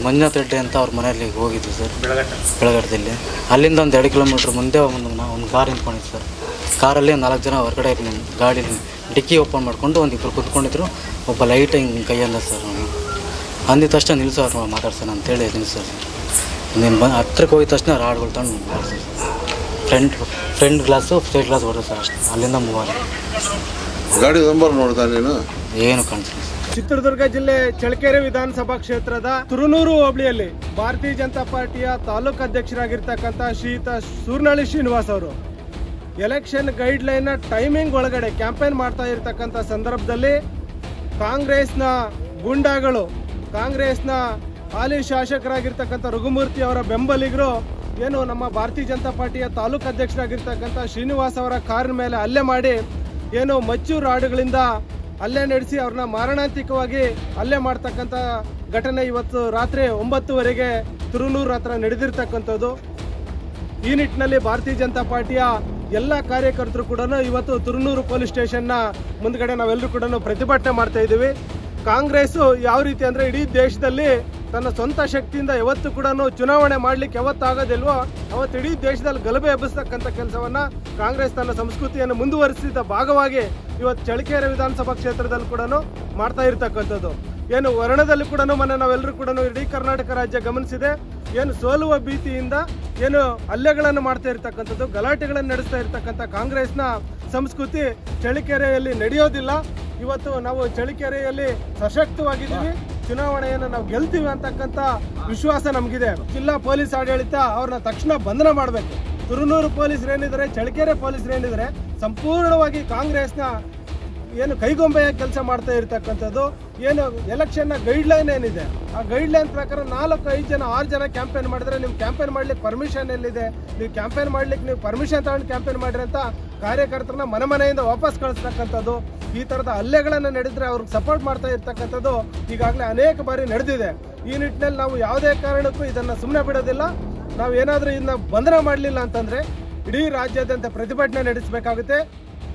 ಮಂಜುನಾಥ್ ರೆಡ್ಡಿ ಅಂತ ಅವ್ರ ಮನೆಯಲ್ಲಿ ಹೋಗಿದ್ವಿ ಸರ್ ಬೆಳಗಟ್ಟ ಬೆಳಗಡದಲ್ಲಿ ಅಲ್ಲಿಂದ ಒಂದು ಎರಡು ಕಿಲೋಮೀಟ್ರ್ ಮುಂದೆ ಒಂದು ನಾ- ಒಂದು ಕಾರ್ ನಿಂತ್ಕೊಂಡಿತ್ತು ಸರ್ ಕಾರಲ್ಲಿ ಒಂದು ನಾಲ್ಕು ಜನ ಹೊರಗಡೆ ನಿನ್- ಗಾಡೀಲಿ ಡಿಕ್ಕಿ ಓಪನ್ ಮಾಡಿಕೊಂಡು ಒಂದು ಇಬ್ಬರು ಕುತ್ಕೊಂಡಿದ್ರು ಒಬ್ಬ ಲೈಟ್ ಹಿಂಗೆ ಕೈ ಅಂದ ಸರ್ ಅವನು ಅಂದಿದ ತಕ್ಷಣ ನಿಲ್ಲಿಸು ಅವ್ರು ಮಾತಾಡ್ಸೋಣ ಅಂತೇಳಿ ನಿಲ್ಲಿಸೋದು ನೀನು ಬಂದು ಹತ್ರಕ್ಕೆ ಹೋಗಿದ ತಕ್ಷಣ ರಾಡ್ಗಳು ತಗೊಂಡು ಮಾಡಿಸಿ front front glass side glass ಹೊಡೆದು ಸರ್ ಅಷ್ಟೇ ಅಲ್ಲಿಂದ ಮೂವ್ ಆಗಿ ಗಾಡಿ ನಂಬರ್ ನೋಡ್ತಾ ನೀನು ಏನು ಕಾಣಿಸಿಲ್ಲ ಸರ್ ಚಿತ್ರದುರ್ಗ ಜಿಲ್ಲೆ ಚಳ್ಳಕೆರೆ ವಿಧಾನಸಭಾ ಕ್ಷೇತ್ರದ ತುರುನೂರು ಹೋಬಳಿಯಲ್ಲಿ ಭಾರತೀಯ ಜನತಾ ಪಾರ್ಟಿಯ ತಾಲೂಕು ಅಧ್ಯಕ್ಷರಾಗಿರ್ತಕ್ಕಂಥ ಶ್ರೀಯುತ ಸೂರ್ನಳ್ಳಿ ಶ್ರೀನಿವಾಸ್ ಅವರು ಎಲೆಕ್ಷನ್ ಗೈಡ್ಲೈನ್ನ ಟೈಮಿಂಗ್ ಒಳಗಡೆ ಕ್ಯಾಂಪೇನ್ ಮಾಡ್ತಾ ಇರತಕ್ಕಂಥ ಸಂದರ್ಭದಲ್ಲಿ ಕಾಂಗ್ರೆಸ್ನ ಗೂಂಡಾಗಳು ಕಾಂಗ್ರೆಸ್ನ ಹಾಲಿ ಶಾಸಕರಾಗಿರ್ತಕ್ಕಂಥ ರಘುಮೂರ್ತಿ ಅವರ ಬೆಂಬಲಿಗರು ಏನು ನಮ್ಮ ಭಾರತೀಯ ಜನತಾ ಪಾರ್ಟಿಯ ತಾಲೂಕು ಅಧ್ಯಕ್ಷರಾಗಿರ್ತಕ್ಕಂಥ ಶ್ರೀನಿವಾಸ್ ಅವರ ಕಾರಿನ ಮೇಲೆ ಹಲ್ಲೆ ಮಾಡಿ ಏನು ಮಚ್ಚು ರಾಡುಗಳಿಂದ ಹಲ್ಲೆ ನಡೆಸಿ ಅವ್ರನ್ನ ಮಾರಣಾಂತಿಕವಾಗಿ ಹಲ್ಲೆ ಮಾಡ್ತಕ್ಕಂಥ ಘಟನೆ ಇವತ್ತು ರಾತ್ರಿ ಒಂಬತ್ತುವರೆಗೆ ತುರುನೂರು ಹತ್ರ ನಡೆದಿರ್ತಕ್ಕಂಥದ್ದು ಈ ನಿಟ್ಟಿನಲ್ಲಿ ಭಾರತೀಯ ಜನತಾ ಪಾರ್ಟಿಯ ಎಲ್ಲ ಕಾರ್ಯಕರ್ತರು ಕೂಡ ಇವತ್ತು ತುರುನೂರು ಪೊಲೀಸ್ ಸ್ಟೇಷನ್ನ ಮುಂದ್ಗಡೆ ನಾವೆಲ್ಲರೂ ಕೂಡ ಪ್ರತಿಭಟನೆ ಮಾಡ್ತಾ ಇದ್ದೀವಿ ಕಾಂಗ್ರೆಸ್ ಯಾವ ರೀತಿ ಅಂದ್ರೆ ಇಡೀ ದೇಶದಲ್ಲಿ ತನ್ನ ಸ್ವಂತ ಶಕ್ತಿಯಿಂದ ಯಾವತ್ತು ಕೂಡ ಚುನಾವಣೆ ಮಾಡ್ಲಿಕ್ಕೆ ಯಾವತ್ತಾಗೋದಿಲ್ವೋ ಅವತ್ತು ಇಡೀ ದೇಶದಲ್ಲಿ ಗಲಭೆ ಎಬ್ಬಿಸ್ತಕ್ಕಂಥ ಕೆಲಸವನ್ನ ಕಾಂಗ್ರೆಸ್ ತನ್ನ ಸಂಸ್ಕೃತಿಯನ್ನು ಮುಂದುವರಿಸಿದ ಭಾಗವಾಗಿ ಇವತ್ತು ಚಳ್ಳಕೆರೆ ವಿಧಾನಸಭಾ ಕ್ಷೇತ್ರದಲ್ಲಿ ಕೂಡ ಮಾಡ್ತಾ ಇರ್ತಕ್ಕಂಥದ್ದು ಏನು ವರ್ಣದಲ್ಲಿ ಕೂಡ ಮೊನ್ನೆ ನಾವೆಲ್ಲರೂ ಕೂಡ ಇಡೀ ಕರ್ನಾಟಕ ರಾಜ್ಯ ಗಮನಿಸಿದೆ ಏನು ಸೋಲುವ ಭೀತಿಯಿಂದ ಏನು ಹಲ್ಲೆಗಳನ್ನು ಮಾಡ್ತಾ ಇರ್ತಕ್ಕಂಥದ್ದು ಗಲಾಟೆಗಳನ್ನು ನಡೆಸ್ತಾ ಇರ್ತಕ್ಕಂಥ ಕಾಂಗ್ರೆಸ್ನ ಸಂಸ್ಕೃತಿ ಚಳಿಕೆರೆಯಲ್ಲಿ ನಡೆಯೋದಿಲ್ಲ ಇವತ್ತು ನಾವು ಚಳಿಕೆರೆಯಲ್ಲಿ ಸಶಕ್ತವಾಗಿದ್ದೀವಿ ಚುನಾವಣೆಯನ್ನು ನಾವು ಗೆಲ್ತೀವಿ ಅಂತಕ್ಕಂಥ ವಿಶ್ವಾಸ ನಮಗಿದೆ ಜಿಲ್ಲಾ ಪೊಲೀಸ್ ಆಡಳಿತ ಅವ್ರನ್ನ ತಕ್ಷಣ ಬಂಧನ ಮಾಡಬೇಕು ತುರುನೂರು ಪೊಲೀಸರು ಏನಿದ್ದಾರೆ ಚಳಿಕೆರೆ ಪೊಲೀಸರು ಏನಿದ್ದಾರೆ ಸಂಪೂರ್ಣವಾಗಿ ಕಾಂಗ್ರೆಸ್ನ ಏನು ಕೈಗೊಂಬೆಯ ಕೆಲಸ ಮಾಡ್ತಾ ಇರ್ತಕ್ಕಂಥದ್ದು ಏನು ಎಲೆಕ್ಷನ್ನ ಗೈಡ್ಲೈನ್ ಏನಿದೆ ಆ ಗೈಡ್ಲೈನ್ ಪ್ರಕಾರ ನಾಲ್ಕು ಐದು ಜನ ಆರು ಜನ ಕ್ಯಾಂಪೇನ್ ಮಾಡಿದ್ರೆ ನೀವು ಕ್ಯಾಂಪೇನ್ ಮಾಡ್ಲಿಕ್ಕೆ ಪರ್ಮಿಷನ್ ಎಲ್ಲಿದೆ ನೀವು ಕ್ಯಾಂಪೇನ್ ಮಾಡ್ಲಿಕ್ಕೆ ನೀವು ಪರ್ಮಿಷನ್ ತಗೊಂಡು ಕ್ಯಾಂಪೇನ್ ಮಾಡ್ರಿ ಅಂತ ಕಾರ್ಯಕರ್ತರನ್ನ ಮನೆ ಮನೆಯಿಂದ ವಾಪಸ್ ಕಳಿಸ್ತಕ್ಕಂಥದ್ದು ಈ ಥರದ ಹಲ್ಲೆಗಳನ್ನು ನಡೆದ್ರೆ ಅವ್ರಿಗೆ ಸಪೋರ್ಟ್ ಮಾಡ್ತಾ ಇರ್ತಕ್ಕಂಥದ್ದು ಈಗಾಗಲೇ ಅನೇಕ ಬಾರಿ ನಡೆದಿದೆ ಈ ನಿಟ್ಟಿನಲ್ಲಿ ನಾವು ಯಾವುದೇ ಕಾರಣಕ್ಕೂ ಇದನ್ನು ಸುಮ್ಮನೆ ಬಿಡೋದಿಲ್ಲ ನಾವು ಏನಾದರೂ ಇದನ್ನ ಬಂಧನ ಮಾಡಲಿಲ್ಲ ಅಂತಂದ್ರೆ ಇಡೀ ರಾಜ್ಯಾದ್ಯಂತ ಪ್ರತಿಭಟನೆ ನಡೆಸಬೇಕಾಗುತ್ತೆ